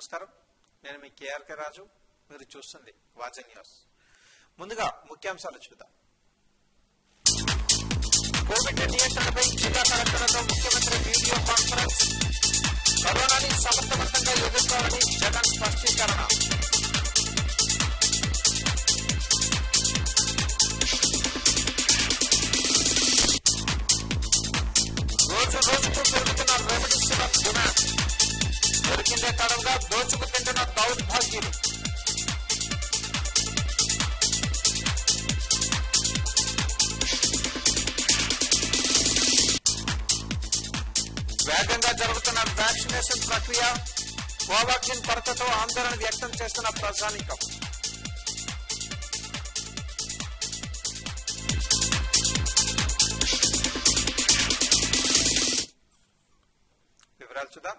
నమస్కారం నేను మీ కేఆర్కే రాజు మీరు చూస్తుంది వాజన్ న్యూస్ ముందుగా ముఖ్యాంశాలు చూద్దాం కోవిడ్ నియంత్రణపై జిల్లా కలెక్టర్లతో ముఖ్యమంత్రి వీడియో కాన్ఫరెన్స్ కరోనాని సమర్థవంతంగా ఎదుర్కోవాలని జగన్ స్పష్టీకరణ రోజు రోజుకు పెరుగుతున్న రెమెడీసివర్ డిమాండ్ దొరికిందే తడవుగా దోచుకు తింటున్న దౌర్భాగ్యులు వేగంగా జరుగుతున్న వ్యాక్సినేషన్ ప్రక్రియ కోవాక్సిన్ కొరతతో ఆందోళన వ్యక్తం చేస్తున్న ప్రజానీకం వివరాలు చూద్దాం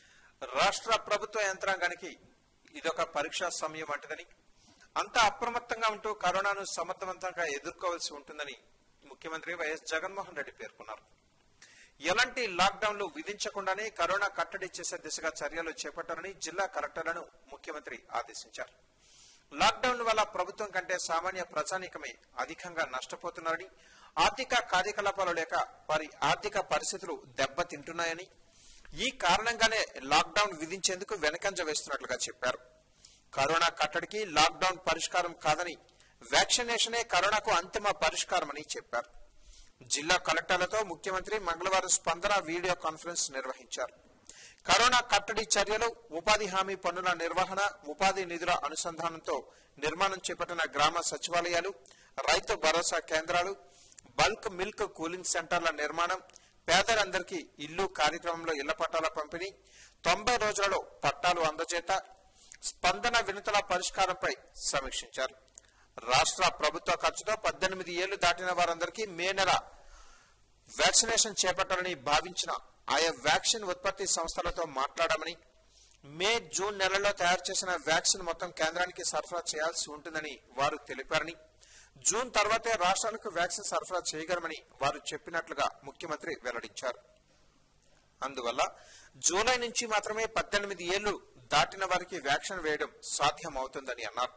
రాష్ట్ర ప్రభుత్వ యంత్రాంగానికి ఇదొక పరీక్షా సమయం వంటిదని అంతా అప్రమత్తంగా ఉంటూ కరోనాను సమర్థవంతంగా ఎదుర్కోవాల్సి ఉంటుందని ముఖ్యమంత్రి వైఎస్ జగన్మోహన్ రెడ్డి పేర్కొన్నారు ఎలాంటి లాక్డౌన్లు విధించకుండానే కరోనా కట్టడి చేసే దిశగా చర్యలు చేపట్టాలని జిల్లా కలెక్టర్లను ముఖ్యమంత్రి ఆదేశించారు లాక్డౌన్ వల్ల ప్రభుత్వం కంటే సామాన్య ప్రజానీకమే అధికంగా నష్టపోతున్నారని ఆర్థిక కార్యకలాపాలు లేక వారి ఆర్థిక పరిస్థితులు దెబ్బతింటున్నాయని ఈ కారణంగానే లాక్డౌన్ విధించేందుకు వెనకంజ వేస్తున్నట్లుగా చెప్పారు కరోనా కట్టడికి లాక్డౌన్ పరిష్కారం కాదని వ్యాక్సినేషనే కరోనాకు అంతిమ పరిష్కారమని చెప్పారు జిల్లా కలెక్టర్లతో ముఖ్యమంత్రి మంగళవారం స్పందన వీడియో కాన్ఫరెన్స్ నిర్వహించారు కరోనా కట్టడి చర్యలు ఉపాధి హామీ పన్నుల నిర్వహణ ఉపాధి నిధుల అనుసంధానంతో నిర్మాణం చేపట్టిన గ్రామ సచివాలయాలు రైతు భరోసా కేంద్రాలు బల్క్ మిల్క్ కూలింగ్ సెంటర్ల నిర్మాణం పేదలందరికీ ఇల్లు కార్యక్రమంలో ఇళ్ల పట్టాల పంపిణీ తొంభై రోజులలో పట్టాలు అందజేత స్పందన వినతుల పరిష్కారంపై సమీక్షించారు రాష్ట్ర ప్రభుత్వ ఖర్చుతో పద్దెనిమిది ఏళ్లు దాటిన వారందరికీ మే నెల వ్యాక్సినేషన్ చేపట్టాలని భావించిన ఆయా వ్యాక్సిన్ ఉత్పత్తి సంస్థలతో మాట్లాడామని మే జూన్ నెలలో తయారు చేసిన వ్యాక్సిన్ మొత్తం కేంద్రానికి సరఫరా చేయాల్సి ఉంటుందని వారు తెలిపారని జూన్ తర్వాతే రాష్ట్రాలకు వ్యాక్సిన్ సరఫరా చేయగలమని వారు చెప్పినట్లుగా ముఖ్యమంత్రి వెల్లడించారు అందువల్ల జూలై నుంచి మాత్రమే పద్దెనిమిది ఏళ్లు దాటిన వారికి వ్యాక్సిన్ వేయడం సాధ్యమవుతుందని అన్నారు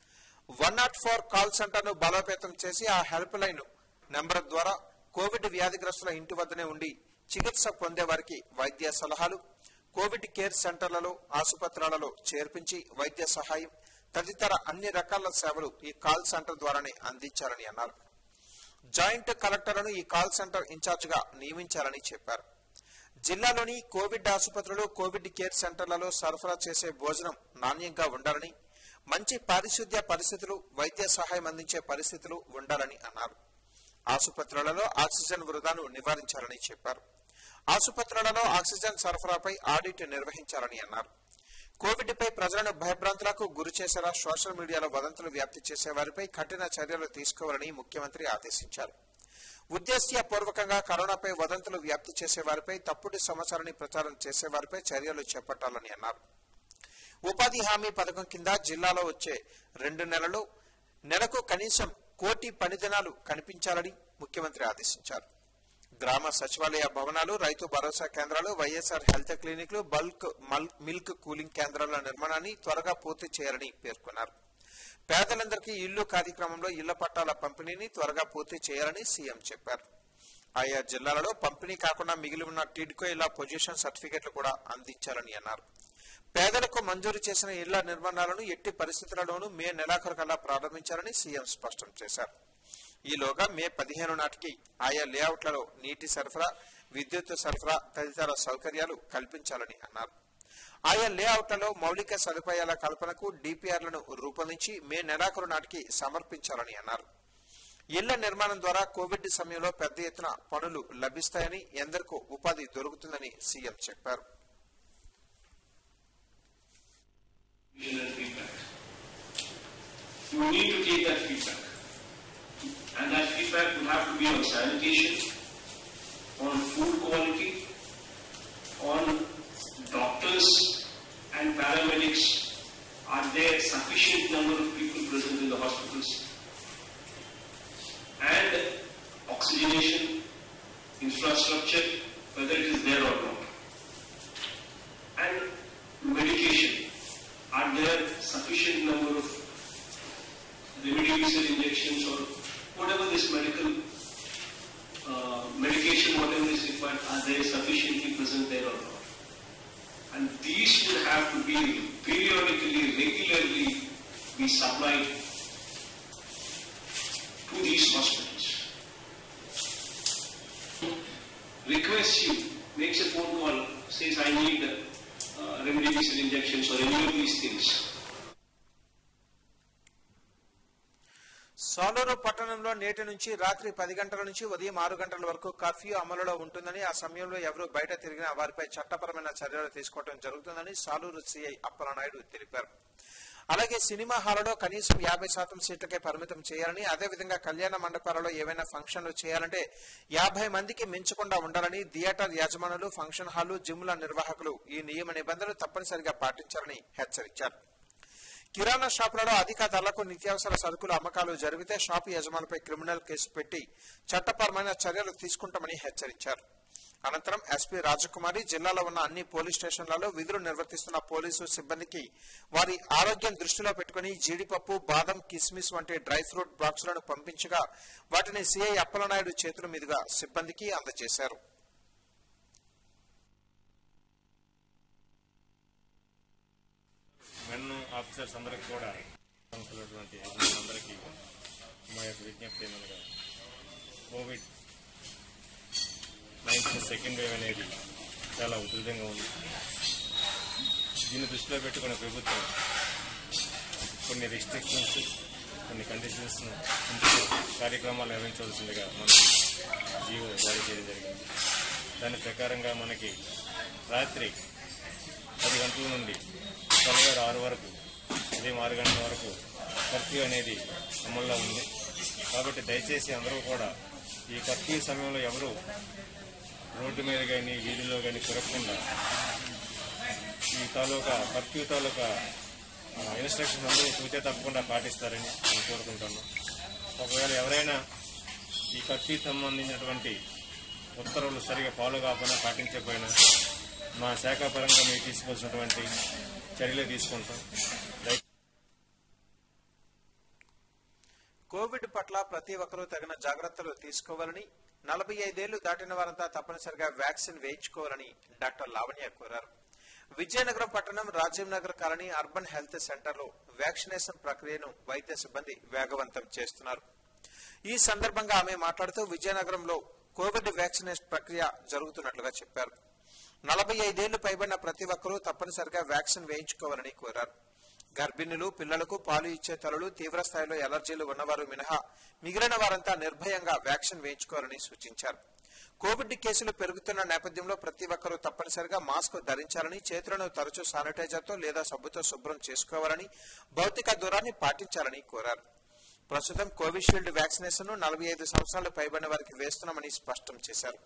one nought four call center ను బలోపేతం చేసి ఆ హెల్ప్ లైన్ నెంబర్ ద్వారా కోవిడ్ వ్యాధిగ్రస్తుల ఇంటి వద్దనే ఉండి చికిత్స పొందే వారికి వైద్య సలహాలు కోవిడ్ కేర్ సెంటర్లలో ఆసుపత్రులలో చేర్పించి వైద్య సహాయం తదితర అన్ని రకాల సేవలు ఈ కాల్ సెంటర్ ద్వారానే అందించాలని అన్నారు జాయింట్ కలెక్టర్లను ఈ కాల్ సెంటర్ ఇన్ఛార్జ్ గా నియమించాలని చెప్పారు జిల్లాలోని కోవిడ్ ఆసుపత్రులు కోవిడ్ కేర్ సెంటర్లలో సరఫరా చేసే భోజనం నాణ్యంగా ఉండాలని మంచి పారిశుద్ధ్య పరిస్థితులు వైద్య సహాయం అందించే పరిస్థితులు ఉండాలని అన్నారు ఆసుపత్రులలో ఆక్సిజన్ వృధాను నివారించాలని చెప్పారు ఆసుపత్రులలో ఆక్సిజన్ సరఫరాపై ఆడిట్ నిర్వహించాలని అన్నారు కోవిడ్ పై ప్రజలను భయభ్రాంతులకు గురి చేసేలా సోషల్ మీడియాలో వదంతులు వ్యాప్తి చేసే వారిపై కఠిన చర్యలు తీసుకోవాలని ముఖ్యమంత్రి ఆదేశించారు ఉద్దేశ్యపూర్వకంగా కరోనాపై వదంతులు వ్యాప్తి చేసే వారిపై తప్పుడు సమాచారాన్ని ప్రచారం చేసే వారిపై చర్యలు చేపట్టాలని అన్నారు ఉపాధి హామీ పథకం కింద జిల్లాలో వచ్చే రెండు నెలలు నెలకు కనీసం కోటి పని దినాలు కనిపించాలని ముఖ్యమంత్రి ఆదేశించారు గ్రామ సచివాలయ భవనాలు రైతు భరోసా కేంద్రాలు వైఎస్ఆర్ హెల్త్ క్లినిక్లు బల్క్ మల్- మిల్క్ కూలింగ్ కేంద్రాల నిర్మాణాన్ని త్వరగా పూర్తి చేయాలని పేర్కొన్నారు పేదలందరికీ ఇల్లు కార్యక్రమంలో ఇళ్ల పట్టాల పంపిణీని త్వరగా పూర్తి చేయాలని సీఎం చెప్పారు ఆయా జిల్లాలలో పంపిణీ కాకుండా మిగిలి ఉన్న టిడ్కో ఇళ్ల పొజిషన్ సర్టిఫికెట్లు కూడా అందించాలని అన్నారు పేదలకు మంజూరు చేసిన ఇళ్ల నిర్మాణాలను ఎట్టి పరిస్థితులలోనూ మే నెలాఖరు కల్లా ప్రారంభించాలని సీఎం స్పష్టం చేశారు ఈలోగా మే పదిహేను నాటికి ఆయా లేఅవుట్లలో నీటి సరఫరా విద్యుత్ సరఫరా తదితర సౌకర్యాలు కల్పించాలని అన్నారు ఆయా లేఅవుట్లలో మౌలిక సదుపాయాల కల్పనకు డిపిఆర్లను రూపొందించి మే నెలాఖరు నాటికి సమర్పించాలని అన్నారు ఇళ్ల నిర్మాణం ద్వారా కోవిడ్ సమయంలో పెద్ద ఎత్తున పనులు లభిస్తాయని ఎందరికో ఉపాధి దొరుకుతుందని సీఎం చెప్పారు and feedback. You need to take that feedback. And that feedback will have to be on sanitation, on food quality, on doctors and paramedics. Are there sufficient number of people present in the hospitals? And oxygenation, infrastructure, whether it is there or not. And medication. are there sufficient number of remdesivir injections or whatever this medical uh, medication, whatever is required, are they sufficiently present there or not? And these would have to be periodically, regularly be supplied to these hospitals. Requests you, makes a phone call, says I need uh, remdesivir injections or any of these things. Saluru పట్టణంలో నేటి నుంచి రాత్రి పది గంటల నుంచి ఉదయం ఆరు గంటల వరకు కర్ఫ్యూ అమలులో ఉంటుందని ఆ సమయంలో ఎవరు బయట తిరిగినా వారిపై చట్టపరమైన చర్యలు తీసుకోవడం జరుగుతుందని సాలూరు సిఐ అప్పలనాయుడు తెలిపారు అలాగే సినిమా హాలలో కనీసం యాభై శాతం సీట్లకే పరిమితం చేయాలని అదేవిధంగా కళ్యాణ మండపాలలో ఏవైనా ఫంక్షన్లు చేయాలంటే యాభై మందికి మించకుండా ఉండాలని థియేటర్ యజమానులు ఫంక్షన్ హాలు జిమ్ల నిర్వాహకులు ఈ నియమ నిబంధనలు తప్పనిసరిగా పాటించాలని హెచ్చరించారు కిరాణా షాపులలో అధిక ధరలకు నిత్యావసర సరుకుల అమ్మకాలు జరిగితే షాపు యజమానిపై క్రిమినల్ కేసు పెట్టి చట్టపరమైన చర్యలు తీసుకుంటామని హెచ్చరించారు అనంతరం ఎస్పీ రాజకుమారి జిల్లాలో ఉన్న అన్ని పోలీస్ స్టేషన్లలో విధులు నిర్వర్తిస్తున్న పోలీసు సిబ్బందికి వారి ఆరోగ్యం దృష్టిలో పెట్టుకుని జీడిపప్పు బాదం కిస్మిస్ వంటి డ్రై ఫ్రూట్ బాక్సులను పంపించగా వాటిని సిఐ అప్పలనాయుడు చేతుల మీదుగా సిబ్బందికి అందజేశారు మెన్ ఆఫీసర్స్ అందరికి కూడా సంస్థలటువంటి అందరికీ మా యొక్క విజ్ఞప్తి ఏమనగా కోవిడ్ నైన్టీన్ సెకండ్ వేవ్ అనేది చాలా ఉధృతంగా ఉంది దీన్ని దృష్టిలో పెట్టుకున్న ప్రభుత్వం కొన్ని రిస్ట్రిక్షన్స్ కొన్ని కండిషన్స్ కార్యక్రమాలు నిర్వహించవలసిందిగా మనకి జీవో జారీ చేయడం జరిగింది దాని ప్రకారంగా మనకి రాత్రి పది గంటల నుండి తెల్లవారు ఆరు వరకు ఉదయం ఆరు గంటల వరకు కర్ఫ్యూ అనేది అమల్లో ఉంది కాబట్టి దయచేసి అందరూ కూడా ఈ కర్ఫ్యూ సమయంలో ఎవరు రోడ్డు మీద కానీ వీధిలో కానీ తిరగకుండా ఈ తాలూకా కర్ఫ్యూ తాలూకా ఇన్స్ట్రక్షన్ అందరూ తూచే తప్పకుండా పాటిస్తారని నేను కోరుకుంటాను ఒకవేళ ఎవరైనా ఈ కర్ఫ్యూ సంబంధించినటువంటి ఉత్తర్వులు సరిగా ఫాలో కాకపోయినా పాటించకపోయినా మా శాఖ పరంగా మీరు తీసుకోవాల్సినటువంటి చర్యలు తీసుకుంటాం దయ- కోవిడ్ పట్ల ప్రతి ఒక్కరూ తగిన జాగ్రత్తలు తీసుకోవాలని నలభై ఐదేళ్లు దాటిన వారంతా తప్పనిసరిగా వ్యాక్సిన్ వేయించుకోవాలని డాక్టర్ లావణ్య కోరారు విజయనగరం పట్టణం Rajiv Nagar colony urban health center లో వ్యాక్సినేషన్ ప్రక్రియను వైద్య సిబ్బంది వేగవంతం చేస్తున్నారు ఈ సందర్భంగా ఆమె మాట్లాడుతూ విజయనగరంలో కోవిడ్ వ్యాక్సినేషన్ ప్రక్రియ జరుగుతున్నట్లుగా చెప్పారు నలభై ఐదేళ్లు పైబడిన ప్రతి ఒక్కరూ తప్పనిసరిగా వ్యాక్సిన్ వేయించుకోవాలని కోరారు గర్భిణులు పిల్లలకు పాలు ఇచ్చే తల్లులు తీవ్ర స్థాయిలో ఎలర్జీలు ఉన్నవారు మినహా మిగిలిన వారంతా నిర్భయంగా వ్యాక్సిన్ వేయించుకోవాలని సూచించారు కోవిడ్ కేసులు పెరుగుతున్న నేపథ్యంలో ప్రతి ఒక్కరూ తప్పనిసరిగా మాస్క్ ధరించాలని చేతులను తరచూ శానిటైజర్తో లేదా సబ్బుతో శుభ్రం చేసుకోవాలని భౌతిక దూరాన్ని పాటించాలని కోరారు ప్రస్తుతం కోవిషీల్డ్ వ్యాక్సినేషన్ నలభై ఐదు సంవత్సరాలు పైబడిన వారికి వేస్తున్నామని స్పష్టం చేశారు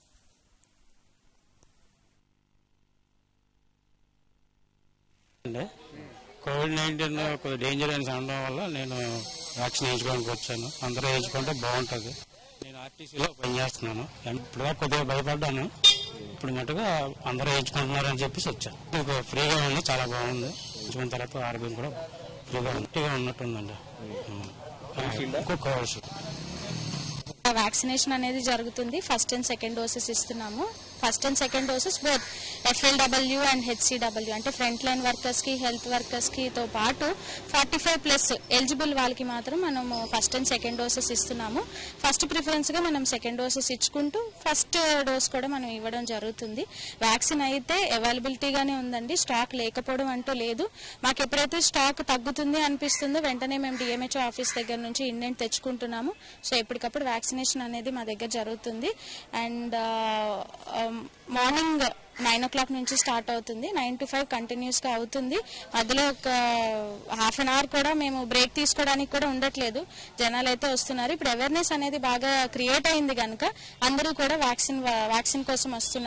అండి కోవిడ్ నైన్టీన్ కొద్దిగా డేంజర్ అని అనడం వల్ల నేను వ్యాక్సిన్ వేయించుకోవడానికి వచ్చాను అందరూ వేయించుకుంటే బాగుంటుంది నేను ఆర్టీసీలో పనిచేస్తున్నాను ఇప్పుడు కొద్దిగా భయపడ్డాను ఇప్పుడు మటుగా అందరూ వేయించుకుంటున్నారని చెప్పేసి వచ్చాను ఇది ఫ్రీగా ఉంది చాలా బాగుంది వేయించుకున్న తర్వాత ఆరోగ్యం కూడా ఫ్రీగా ఉన్నట్టుగా ఉన్నట్టుందండి ఇంకో కోవిషీల్డ్ వ్యాక్సినేషన్ అనేది జరుగుతుంది ఫస్ట్ అండ్ సెకండ్ డోసెస్ ఇస్తున్నాము first and second doses both FLW and HCW అంటే ఫ్రంట్ లైన్ వర్కర్స్కి హెల్త్ వర్కర్స్కి తో పాటు ఫార్టీ ఫైవ్ ప్లస్ ఎలిజిబుల్ వాళ్ళకి మాత్రం మనము ఫస్ట్ అండ్ సెకండ్ డోసెస్ ఇస్తున్నాము ఫస్ట్ ప్రిఫరెన్స్గా మనం సెకండ్ డోసెస్ ఇచ్చుకుంటూ ఫస్ట్ డోస్ కూడా మనం ఇవ్వడం జరుగుతుంది వ్యాక్సిన్ అయితే అవైలబిలిటీగానే ఉందండి స్టాక్ లేకపోవడం అంటూ లేదు మాకు ఎప్పుడైతే స్టాక్ తగ్గుతుంది అనిపిస్తుందో వెంటనే మేము డిఎంహెచ్ఓ ఆఫీస్ దగ్గర నుంచి ఇండెంట్ తెచ్చుకుంటున్నాము సో ఎప్పటికప్పుడు వ్యాక్సినేషన్ అనేది మా దగ్గర జరుగుతుంది and morning nine o'clock నుంచి స్టార్ట్ అవుతుంది నైన్ టు ఫైవ్ కంటిన్యూస్గా అవుతుంది అందులో ఒక హాఫ్ అన్ అవర్ కూడా మేము బ్రేక్ తీసుకోవడానికి కూడా ఉండట్లేదు జనాలు అయితే వస్తున్నారు ఇప్పుడు అవేర్నెస్ అనేది బాగా క్రియేట్ అయింది కనుక అందరూ కూడా వ్యాక్సిన్ వ్యాక్సిన్ కోసం వస్తున్నారు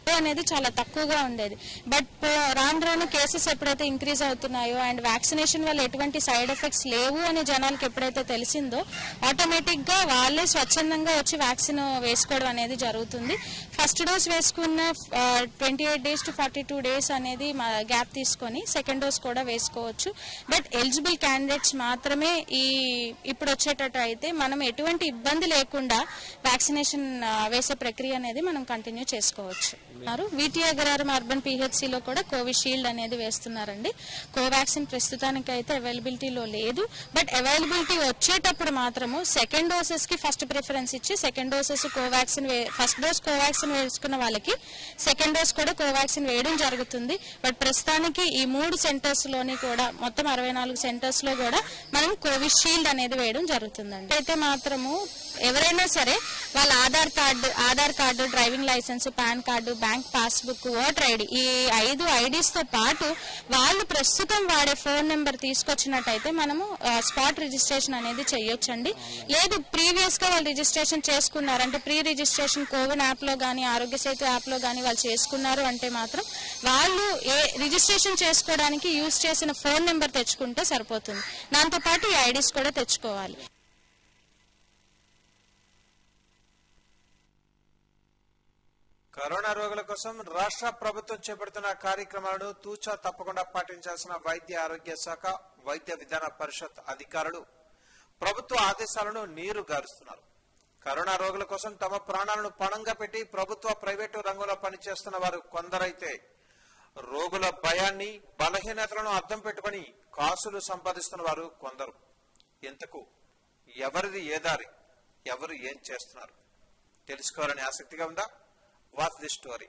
అనేది చాలా తక్కువగా ఉండేది బట్ రాను రాను కేసెస్ ఎప్పుడైతే ఇంక్రీజ్ అవుతున్నాయో అండ్ వ్యాక్సినేషన్ వల్ల ఎటువంటి సైడ్ ఎఫెక్ట్స్ లేవు అని జనాలకు ఎప్పుడైతే తెలిసిందో ఆటోమేటిక్ గా వాళ్ళే స్వచ్ఛందంగా వచ్చి వ్యాక్సిన్ వేసుకోవడం అనేది జరుగుతుంది ఫస్ట్ డోస్ వేసుకున్న twenty eight days to forty two days అనేది గ్యాప్ తీసుకొని సెకండ్ డోస్ కూడా వేసుకోవచ్చు బట్ ఎలిజిబుల్ క్యాండిడేట్స్ మాత్రమే ఈ ఇప్పుడు వచ్చేటట్టు అయితే మనం ఎటువంటి ఇబ్బంది లేకుండా వ్యాక్సినేషన్ వేసే ప్రక్రియ అనేది మనం కంటిన్యూ చేసుకోవచ్చు వీటీ అగ్రహారం అర్బన్ పిహెచ్సి లో కూడా కోవిషీల్డ్ అనేది వేస్తున్నారండి కోవాక్సిన్ ప్రస్తుతానికి అయితే అవైలబిలిటీలో లేదు బట్ అవైలబిలిటీ వచ్చేటప్పుడు మాత్రము సెకండ్ డోసెస్ కి ఫస్ట్ ప్రిఫరెన్స్ ఇచ్చి second doses Covaxin first dose Covaxin వేసుకున్న వాళ్ళకి సెకండ్ డోస్ కూడా కోవాక్సిన్ వేయడం జరుగుతుంది బట్ ప్రస్తుతానికి ఈ మూడు సెంటర్స్ లోని కూడా మొత్తం అరవై నాలుగు సెంటర్స్ లో కూడా మనం కోవిషీల్డ్ అనేది వేయడం జరుగుతుందండి అయితే మాత్రము ఎవరైనా సరే వాళ్ళ Aadhaar card Aadhaar card driving licence PAN card bank passbook voter ID ఈ ఐదు ఐడీస్ తో పాటు వాళ్ళు ప్రస్తుతం వాడే ఫోన్ నెంబర్ తీసుకొచ్చినట్టయితే మనము స్పాట్ రిజిస్ట్రేషన్ అనేది చేయొచ్చండి లేదు ప్రీవియస్ గా వాళ్ళు రిజిస్ట్రేషన్ చేసుకున్నారు అంటే ప్రీ రిజిస్ట్రేషన్ కోవిన్ యాప్ లో కానీ ఆరోగ్య సేతు యాప్ లో కానీ వాళ్ళు చేసుకున్నారు అంటే మాత్రం వాళ్ళు ఏ రిజిస్ట్రేషన్ చేసుకోవడానికి యూజ్ చేసిన ఫోన్ నెంబర్ తెచ్చుకుంటే సరిపోతుంది దాంతో పాటు ఈ ఐడీస్ కూడా తెచ్చుకోవాలి కరోనా రోగుల కోసం రాష్ట్ర ప్రభుత్వం చేపడుతున్న కార్యక్రమాలను తూచా తప్పకుండా పాటించాల్సిన వైద్య ఆరోగ్య శాఖ వైద్య విధాన పరిషత్ అధికారులు ప్రభుత్వ ఆదేశాలను నీరు గారుస్తున్నారు కరోనా రోగుల కోసం తమ ప్రాణాలను పణంగా పెట్టి ప్రభుత్వ ప్రైవేటు రంగంలో పనిచేస్తున్న వారు కొందరైతే రోగుల భయాన్ని బలహీనతలను అర్థం పెట్టుకుని కాసులు సంపాదిస్తున్న వారు కొందరు ఇంతకు ఎవరిది ఏ దారి ఎవరు ఏం చేస్తున్నారు తెలుసుకోవాలని ఆసక్తిగా ఉందా వాచ్ ది స్టోరీ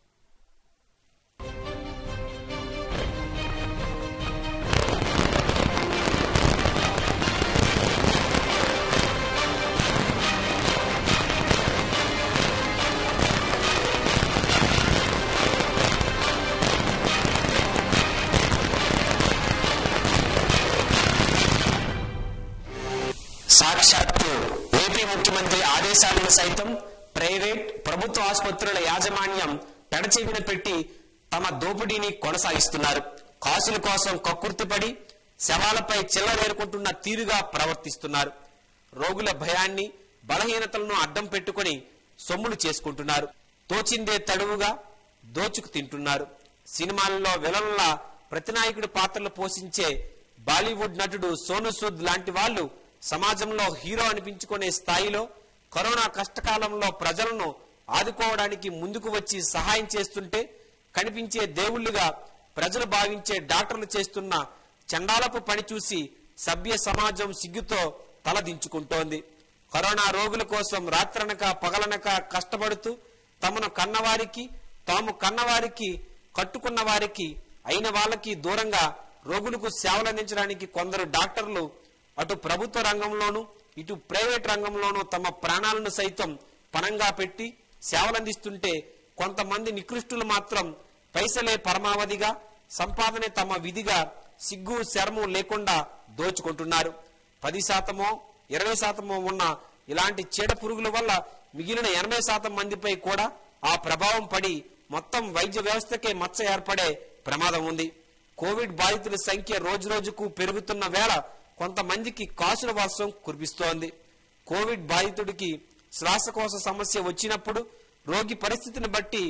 సాక్షాత్తు ఏపీ ముఖ్యమంత్రి ఆదేశాలను సైతం ప్రైవేట్ ప్రభుత్వ ఆసుపత్రుల యాజమాన్యం పెడచెవిన పెట్టి తమ దోపిడీని కొనసాగిస్తున్నారు కాసుల కోసం కక్కుర్తిపడి శవాలపై చిల్లరేరుకుంటున్న తీరుగా ప్రవర్తిస్తున్నారు రోగుల భయాన్ని బలహీనతలను అడ్డం పెట్టుకొని సొమ్ములు చేసుకుంటున్నారు తోచిందే తడువుగా దోచుకు తింటున్నారు సినిమాల్లో విలన్ల ప్రతినాయకుడి పాత్రలు పోషించే బాలీవుడ్ నటుడు సోను సూద్ లాంటి వాళ్ళు సమాజంలో హీరో అనిపించుకునే స్థాయిలో కరోనా కష్టకాలంలో ప్రజలను ఆదుకోవడానికి ముందుకు వచ్చి సహాయం చేస్తుంటే కనిపించే దేవుళ్లుగా ప్రజలు భావించే డాక్టర్లు చేస్తున్న చండాలపు పని చూసి సభ్య సమాజం సిగ్గుతో తలదించుకుంటోంది కరోనా రోగుల కోసం రాత్రనక పగలనక కష్టపడుతూ తమను కన్నవారికి తాము కన్నవారికి కట్టుకున్న వారికి అయిన వాళ్ళకి దూరంగా రోగులకు సేవలందించడానికి కొందరు డాక్టర్లు అటు ప్రభుత్వ రంగంలోనూ ఇటు ప్రైవేట్ రంగంలోనూ తమ ప్రాణాలను సైతం పణంగా పెట్టి సేవలందిస్తుంటే కొంతమంది నికృష్టులు మాత్రం పైసలే పరమావధిగా సంపాదనే తమ విధిగా సిగ్గు శరము లేకుండా దోచుకుంటున్నారు పది శాతమో ఇరవై శాతమో ఉన్న ఇలాంటి చీడ పురుగుల వల్ల మిగిలిన ఎనభై శాతం మందిపై కూడా ఆ ప్రభావం పడి మొత్తం వైద్య వ్యవస్థకే మచ్చ ఏర్పడే ప్రమాదం ఉంది కోవిడ్ బాధితుల సంఖ్య రోజు రోజుకు పెరుగుతున్న వేళ కొంతమందికి కాసుల వర్షం కురిపిస్తోంది కోవిడ్ బాధితుడికి శ్వాసకోశ సమస్య వచ్చినప్పుడు రోగి పరిస్థితిని బట్టి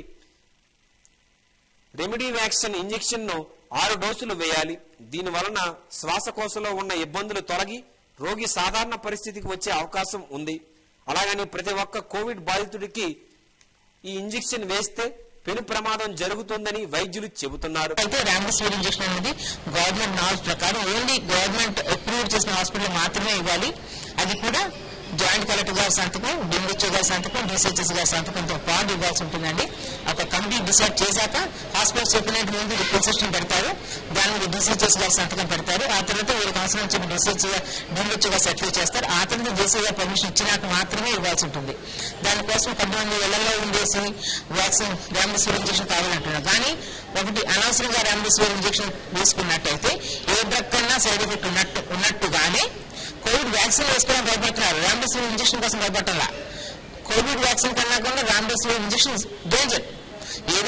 రెమెడీ వ్యాక్సిన్ ఇంజెక్షన్ ను ఆరు డోసులు వేయాలి దీని వలన శ్వాసకోశలో ఉన్న ఇబ్బందులు తొలగి రోగి సాధారణ పరిస్థితికి వచ్చే అవకాశం ఉంది అలాగని ప్రతి ఒక్క కోవిడ్ బాధితుడికి ఈ ఇంజెక్షన్ వేస్తే పెను ప్రమాదం జరుగుతుందని వైద్యులు చెబుతున్నారు అయితే రామస్వీర్ ఇంజెక్షన్ అనేది గవర్నమెంట్ నామ్స్ ప్రకారం ఓన్లీ గవర్నమెంట్ అప్రూవ్ చేసిన హాస్పిటల్ మాత్రమే ఇవ్వాలి అది కూడా జాయింట్ కలెక్టర్ గారి సంతకం డిఎంహెచ్ఓ గారి సంతకం డిసిహెచ్ఎస్ గారి సంతకంతో పాటు ఇవ్వాల్సి ఉంటుందండి ఒక కమిటీ డిసైడ్ చేశాక హాస్పిటల్ చెప్పినట్టు ముందు రిప్రజెంటేషన్ పెడతారు దాని మీద డిసిహెచ్ఎస్ గారి సంతకం పెడతారు ఆ తర్వాత వీళ్ళకి అవసరం చెప్పి డిసిహెచ్ డిఎంహెచ్ఓ గారు సర్టిఫై చేస్తారు ఆ తర్వాత దేశీయ గారు పర్మిషన్ ఇచ్చినాక మాత్రమే ఇవ్వాల్సి ఉంటుంది దానికోసం కొంతమంది ఇళ్లలో ఉండేసి వ్యాక్సిన్ రామస్వీర్ ఇంజెక్షన్ కావాలంటున్నారు కానీ ఒకటి అనవసరంగా రామస్వీర్ ఇంజెక్షన్ వేసుకున్నట్టయితే ఏ డ్రగ్ కన్నా సైడ్ ఎఫెక్ట్ ఉన్నట్టు ఉన్నట్టుగానే కోవిడ్ వ్యాక్సిన్ వేసుకోవడం భయపడుతున్నారు రామడెసివిర్ ఇంజెక్షన్ కోసం భయపడాలా కోవిడ్ వ్యాక్సిన్ కన్నా కూడా రామడెసివిర్ ఇంజెక్షన్ డేంజర్ ఏ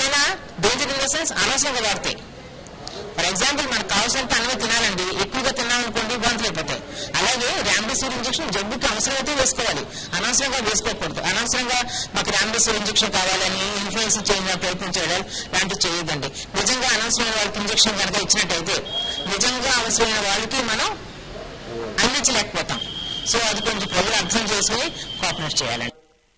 ద సెన్స్ అనవసరంగా వాడతాయి ఫర్ ఎగ్జాంపుల్ మనకు కావాల్సినంత అన్నమే తినాలండి ఎక్కువగా తిన్నామనుకోండి వాంతులు అయిపోతాయి అలాగే ర్యాంబిసిర్ ఇంజెక్షన్ జబ్బుకి అవసరమైతే వేసుకోవాలి అనవసరంగా వేసుకోకూడదు అనవసరంగా మాకు ర్యాంబిసిర్ ఇంజెక్షన్ కావాలని ఇన్ఫ్లుయెన్స్ చేయడానికి ప్రయత్నం చేయడం లాంటివి చేయొద్దండి నిజంగా అనవసరమైన వాళ్ళకి ఇంజెక్షన్ కనుక ఇచ్చినట్టయితే నిజంగా అవసరమైన వాళ్ళకి మనం అందించలేకపోతాం సో అది కొంచెం ప్రజలు అర్థం చేసుకుని కోఆపరేట్ చేయాలండి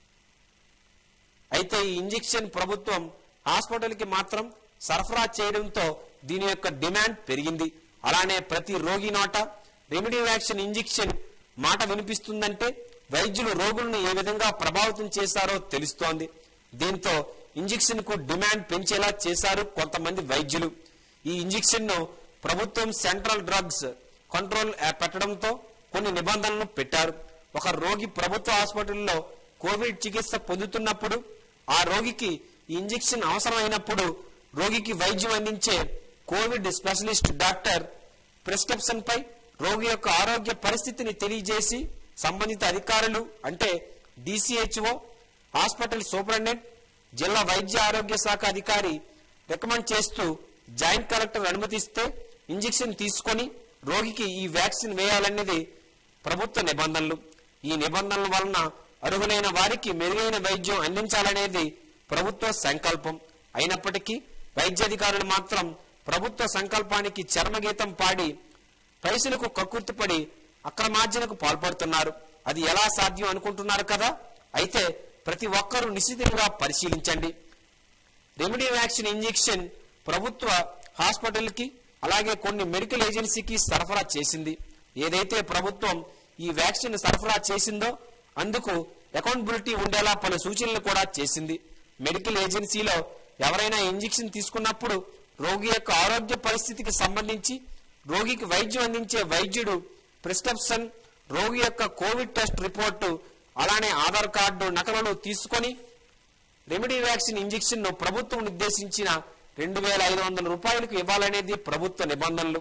అయితే ఈ ఇంజెక్షన్ ప్రభుత్వం హాస్పిటల్కి మాత్రం సరఫరా చేయడంతో దీని యొక్క డిమాండ్ పెరిగింది అలానే ప్రతి రోగి నోట రెమెడీ వ్యాక్సిన్ ఇంజెక్షన్ మాట వినిపిస్తుందంటే వైద్యులు రోగులను ఏ విధంగా ప్రభావితం చేశారో తెలుస్తోంది దీంతో ఇంజెక్షన్ కు డిమాండ్ పెంచేలా చేశారు కొంతమంది వైద్యులు ఈ ఇంజెక్షన్ ను ప్రభుత్వం సెంట్రల్ డ్రగ్స్ కంట్రోల్ ఆ, పెట్టడంతో కొన్ని నిబంధనలు పెట్టారు ఒక రోగి ప్రభుత్వ హాస్పిటల్లో కోవిడ్ చికిత్స పొందుతున్నప్పుడు ఆ రోగికి ఈ ఇంజెక్షన్ అవసరమైనప్పుడు రోగికి వైద్యం అందించే కోవిడ్ స్పెషలిస్ట్ డాక్టర్ ప్రిస్క్రిప్షన్ పై రోగి యొక్క ఆరోగ్య పరిస్థితిని తెలియజేసి సంబంధిత అధికారులు అంటే డిసిహెచ్ఓ హాస్పిటల్ సూపరింటెండెంట్ జిల్లా వైద్య ఆరోగ్య శాఖ అధికారి రికమెండ్ చేస్తూ జాయింట్ కలెక్టర్ అనుమతిస్తే ఇంజెక్షన్ తీసుకొని రోగికి ఈ వ్యాక్సిన్ వేయాలనేది ప్రభుత్వ నిబంధనలు ఈ నిబంధనల వలన అర్హులైన వారికి మెరుగైన వైద్యం అందించాలనేది ప్రభుత్వ సంకల్పం అయినప్పటికీ వైద్యాధికారులు మాత్రం ప్రభుత్వ సంకల్పానికి చర్మగీతం పాడి పైసలకు కక్కుర్తిపడి అక్రమార్జనకు పాల్పడుతున్నారు అది ఎలా సాధ్యం అనుకుంటున్నారు కదా అయితే ప్రతి ఒక్కరూ నిశ్చితంగా పరిశీలించండి రెమెడీ వ్యాక్సిన్ ఇంజెక్షన్ ప్రభుత్వ హాస్పిటల్కి అలాగే కొన్ని మెడికల్ ఏజెన్సీకి సరఫరా చేసింది ఏదైతే ప్రభుత్వం ఈ వ్యాక్సిన్ సరఫరా చేసిందో అందుకు అకౌంటబిలిటీ ఉండేలా పలు సూచనలు కూడా చేసింది మెడికల్ ఏజెన్సీలో ఎవరైనా ఇంజెక్షన్ తీసుకున్నప్పుడు రోగి యొక్క ఆరోగ్య పరిస్థితికి సంబంధించి రోగికి వైద్యం అందించే వైద్యుడు ప్రిస్క్రిప్షన్ రోగి యొక్క కోవిడ్ టెస్ట్ రిపోర్టు అలానే ఆధార్ కార్డు నకలను తీసుకొని రెమెడీ వ్యాక్సిన్ ఇంజెక్షన్ ను ప్రభుత్వం నిర్దేశించిన రెండు వేల ఐదు వందల రూపాయలకు ఇవ్వాలనేది ప్రభుత్వ నిబంధనలు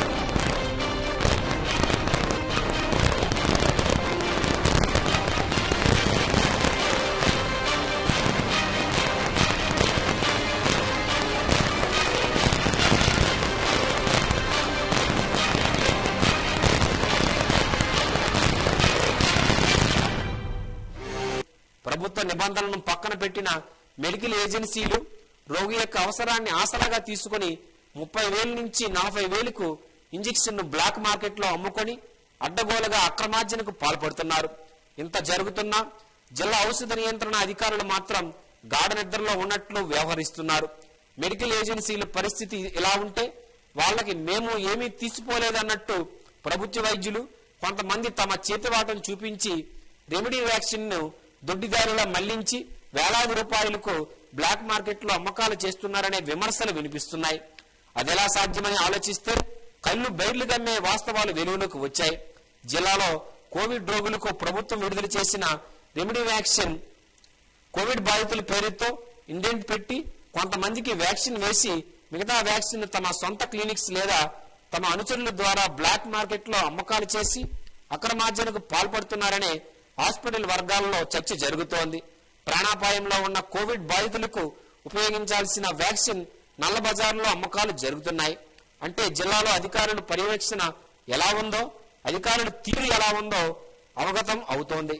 ప్రభుత్వ నిబంధనలను పక్కన పెట్టిన మెడికల్ ఏజెన్సీలు రోగి యొక్క అవసరాన్ని ఆసరాగా తీసుకొని ముప్పై వేల నుంచి నలభై వేలకు ఇంజెక్షన్ ను బ్లాక్ మార్కెట్ లో అమ్ముకొని అడ్డగోలుగా అక్రమార్జనకు పాల్పడుతున్నారు ఇంత జరుగుతున్నా జిల్లా ఔషధ నియంత్రణ అధికారులు మాత్రం గాఢ నిద్రలో ఉన్నట్లు వ్యవహరిస్తున్నారు మెడికల్ ఏజెన్సీల పరిస్థితి ఇలా ఉంటే వాళ్ళకి మేము ఏమీ తీసుకోలేదన్నట్టు ప్రభుత్వ వైద్యులు కొంతమంది తమ చేతివాటం చూపించి రెమెడీ వ్యాక్సిన్ ను దొడ్డిదారులా మళ్లించి వేలాది రూపాయలకు బ్లాక్ మార్కెట్ లో అమ్మకాలు చేస్తున్నారనే విమర్శలు వినిపిస్తున్నాయి అదెలా సాధ్యమని ఆలోచిస్తే కళ్ళు బయర్లు గమ్మే వాస్తవాలు వెలుగులోకి వచ్చాయి జిల్లాలో కోవిడ్ రోగులకు ప్రభుత్వం విడుదల చేసిన రెమెడీ వ్యాక్సిన్ కోవిడ్ బాధితుల పేరుతో ఇండెంట్ పెట్టి కొంతమందికి వ్యాక్సిన్ వేసి మిగతా వ్యాక్సిన్ తమ సొంత క్లినిక్స్ లేదా తమ అనుచరుల ద్వారా బ్లాక్ మార్కెట్ లో అమ్మకాలు చేసి అక్రమార్జనకు పాల్పడుతున్నారనే హాస్పిటల్ వర్గాల్లో చర్చ జరుగుతోంది ప్రాణాపాయంలో ఉన్న కోవిడ్ బాధితులకు ఉపయోగించాల్సిన వ్యాక్సిన్ నల్ల బజార్లో అమ్మకాలు జరుగుతున్నాయి అంటే జిల్లాలో అధికారుల పర్యవేక్షణ ఎలా ఉందో అధికారుల తీరు ఎలా ఉందో అవగతం అవుతోంది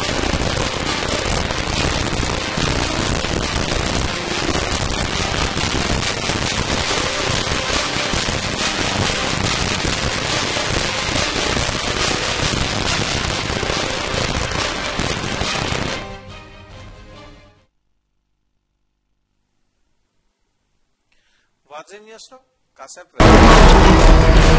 వర్జిన్ న్యూస్ లో కాసేపు విరామం.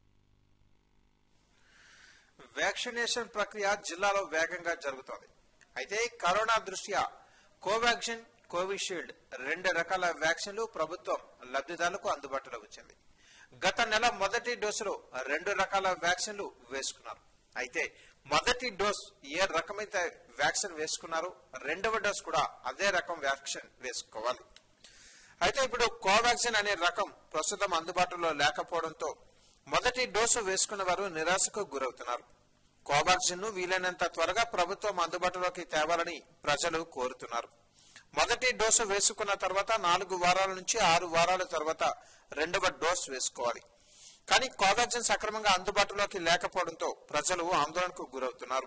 వ్యాక్సినేషన్ ప్రక్రియ జిల్లాలో వేగంగా జరుగుతోంది అయితే కరోనా దృష్ట్యా కోవాక్సిన్ కోవిషీల్డ్ రెండు రకాల వ్యాక్సిన్లు ప్రభుత్వం లబ్ధిదారులకు అందుబాటులో ఉంచింది గత నెల మొదటి డోసులో రెండు రకాల వ్యాక్సిన్లు వేసుకున్నారు అయితే మొదటి డోస్ ఏ రకమైతే వ్యాక్సిన్ వేసుకున్నారో రెండవ డోస్ కూడా అదే రకం వ్యాక్సిన్ వేసుకోవాలి అయితే ఇప్పుడు కోవాక్సిన్ అనే రకం ప్రస్తుతం అందుబాటులో లేకపోవడంతో మొదటి డోసు వేసుకున్న వారు నిరాశకు గురవుతున్నారు కోవాక్సిన్ ను వీలైనంత త్వరగా ప్రభుత్వం అందుబాటులోకి తేవాలని ప్రజలు కోరుతున్నారు మొదటి డోసు వేసుకున్న తర్వాత నాలుగు వారాల నుంచి ఆరు వారాల తర్వాత రెండవ డోస్ వేసుకోవాలి కానీ కోవాక్సిన్ సక్రమంగా అందుబాటులోకి లేకపోవడంతో ప్రజలు ఆందోళనకు గురవుతున్నారు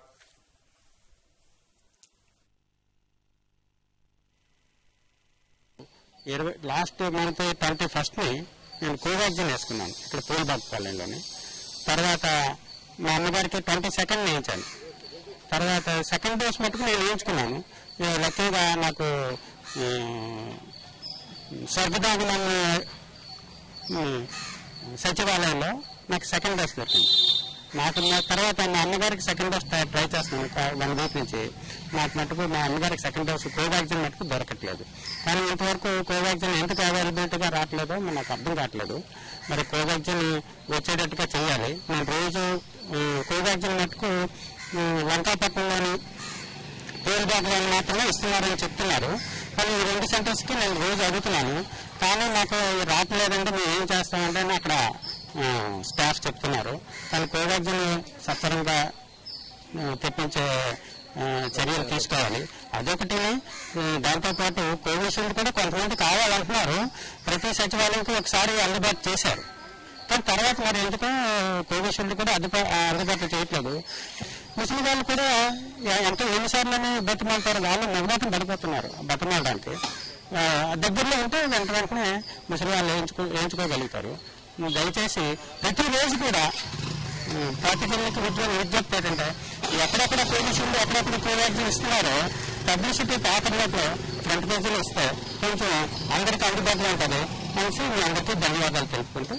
ఇరవై లాస్ట్ మంత్ ట్వంటీ ఫస్ట్ని నేను కోవాక్సిన్ వేసుకున్నాను ఇక్కడ పూలబాబుపాలెంలోని తర్వాత మా అమ్మగారికి ట్వంటీ సెకండ్ వేయించాను తర్వాత సెకండ్ డోస్ మటుకు నేను వేయించుకున్నాను ఇక లక్కీగా నాకు ఈ, స్వర్గదాగులన్న ఈ, సచివాలయంలో నాకు సెకండ్ డోస్ దొరికింది నాకు నా తర్వాత మా అమ్మగారికి సెకండ్ డోస్ ట్రై ట్రై చేస్తున్నాను ఒక వన్ వీక్ నుంచి నాకు మటుకు మా అమ్మగారికి సెకండ్ డోస్ కోవాక్సిన్ మటుకు దొరకట్లేదు కానీ ఇంతవరకు కోవాక్సిన్ ఎందుకు అవైలబిలిటీగా రావట్లేదో నాకు అర్థం కావట్లేదు మరి కోవాక్సిన్ వచ్చేటట్టుగా చేయాలి నేను రోజు ఈ, కోవాక్సిన్ మటుకు ఈ, లంకాపట్నంలోని పేరు బ్యాగ్లను మాత్రమే ఇస్తున్నారని చెప్తున్నారు కానీ ఈ రెండు సెంటర్స్కి నేను రోజు అడుగుతున్నాను కానీ నాకు రావట్లేదంటే మేము ఏం చేస్తామంటే అని అక్కడ ఆ, స్టాఫ్ చెప్తున్నారు కానీ కోవాక్సిన్ సత్వరంగా ఆ, తెప్పించే ఆ, చర్యలు తీసుకోవాలి అదొకటి ఈ దాంతోపాటు కోవిషీల్డ్ కూడా కొంతమంది కావాలంటున్నారు ప్రతి సచివాలయంకి ఒకసారి అందుబాటు చేశారు కానీ తర్వాత మరి ఎందుకో కోవిషీల్డ్ కూడా అందుబా అందుబాటు చేయట్లేదు ముసలి వాళ్ళు కూడా ఎ- ఎంతో ఎన్నిసార్లు బతిమాలుతారు వాళ్ళు మొదటి పడిపోతున్నారు బతిమాలడానికి ఆ, దగ్గరలో ఉంటే వెంట వెంటనే ముసలి వాళ్ళు వేయించుకో వేయించుకోగలుగుతారు దయచేసి ప్రతిరోజు కూడా ఉమ్, పాతికేళ్ళకి విద్య విజ్ఞప్తి ఏంటంటే ఎక్కడెక్కడ కోవిషీల్డ్ ఎక్కడెక్కడ కోవాక్సిన్ ఇస్తున్నారో పబ్లిసిటీ పేపర్లలో ఫ్రంట్ పేజీలో ఇస్తే కొంచెం అందరికీ అందుబాటులో ఉంటుంది అనేసి మీ అందరికీ ధన్యవాదాలు తెలుపుకుంటూ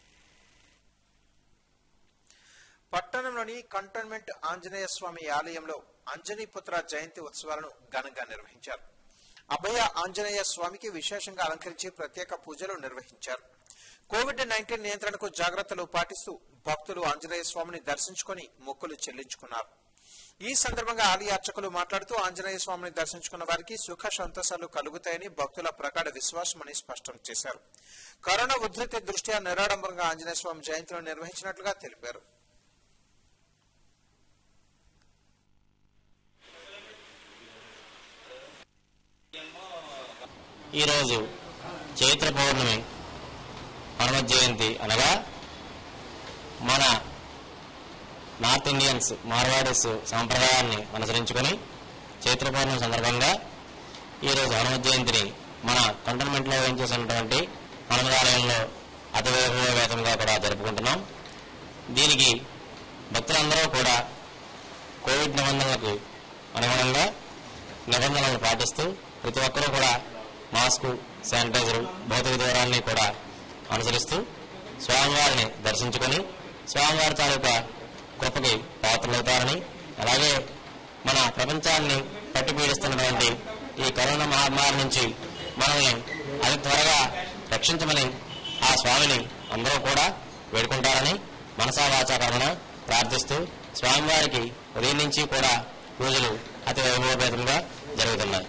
పట్టణంలోని కంటోన్మెంట్ ఆంజనేయ స్వామి ఆలయంలో అంజనీపుత్ర జయంతి ఉత్సవాలను ఘనంగా నిర్వహించారు అభయ ఆంజనేయ స్వామికి విశేషంగా అలంకరించి ప్రత్యేక పూజలు నిర్వహించారు కోవిడ్ నైన్టీన్ నియంత్రణకు జాగ్రత్తలు పాటిస్తూ భక్తులు ఆంజనేయ స్వామిని దర్శించుకొని మొక్కులు చెల్లించుకున్నారు ఈ సందర్భంగా ఆలయ అర్చకులు మాట్లాడుతూ ఆంజనేయ స్వామిని దర్శించుకున్న వారికి సుఖ సంతోషాలు కలుగుతాయని భక్తుల ప్రగాఢ విశ్వాసమని స్పష్టం చేశారు కరోనా ఉధృతి దృష్ట్యా నిరాడంబరంగా ఆంజనేయ స్వామి జయంతిని నిర్వహించినట్లుగా తెలిపారు ఈరోజు చైత్ర పౌర్ణమి హనుమ జయంతి అనగా మన నార్త్ ఇండియన్స్ మార్వాడీస్ సాంప్రదాయాన్ని అనుసరించుకొని చైత్ర పౌర్ణమి సందర్భంగా ఈరోజు హనుమ జయంతిని మన కంటోన్మెంట్లో వేయించేసినటువంటి హనుమదాలయంలో అతి వైభవవేతంగా కూడా జరుపుకుంటున్నాం దీనికి భక్తులందరూ కూడా కోవిడ్ నిబంధనలకు అనుగుణంగా నిబంధనలను పాటిస్తూ ప్రతి ఒక్కరూ కూడా మాస్కు శానిటైజర్ భౌతిక దూరాన్ని కూడా అనుసరిస్తూ స్వామివారిని దర్శించుకొని స్వామివారి తాలూకా కృపకి పాత్రలవుతారని అలాగే మన ప్రపంచాన్ని పట్టి పీడిస్తున్నటువంటి ఈ కరోనా మహమ్మారి నుంచి మనల్ని అతి త్వరగా రక్షించమని ఆ స్వామిని అందరూ కూడా వేడుకుంటారని మనసా వాచా కర్మన ప్రార్థిస్తూ స్వామివారికి ఉదయం నుంచి కూడా పూజలు అతి వైభవపేతంగా జరుగుతున్నాయి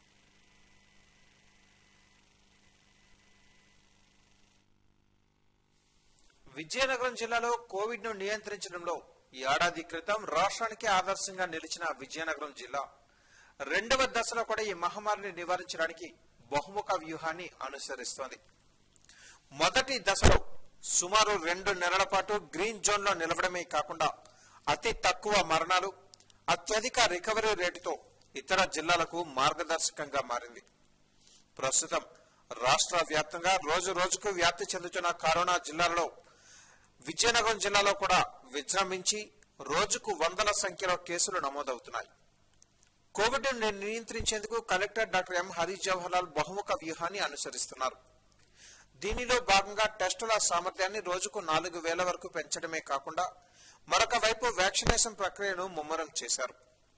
విజయనగరం జిల్లాలో కోవిడ్ ను నియంత్రించడంలో ఈ ఏడాది క్రితం రాష్ట్రానికి ఆదర్శంగా నిలిచిన విజయనగరం జిల్లా రెండవ దశలో కూడా ఈ మహమ్మారిని నివారించడానికి బహుముఖ వ్యూహాన్ని అనుసరిస్తోంది మొదటి దశలో సుమారు రెండు నెలల పాటు గ్రీన్ జోన్ లో నిలవడమే కాకుండా అతి తక్కువ మరణాలు అత్యధిక రికవరీ రేటుతో ఇతర జిల్లాలకు మార్గదర్శకంగా మారింది ప్రస్తుతం రాష్ట్ర వ్యాప్తంగా రోజు రోజుకు వ్యాప్తి చెందుతున్న కరోనా జిల్లాలలో విజయనగరం జిల్లాలో కూడా విజృంభించి రోజుకు వందల సంఖ్యలో కేసులు నమోదవుతున్నాయి కోవిడ్ ని నియంత్రించేందుకు collector doctor M Hari Jawahar Lal బహుముఖ వ్యూహాన్ని అనుసరిస్తున్నారు దీనిలో భాగంగా టెస్టుల సామర్థ్యాన్ని రోజుకు నాలుగు వేల వరకు పెంచడమే కాకుండా మరొక వైపు వ్యాక్సినేషన్ ప్రక్రియను ముమ్మరం చేశారు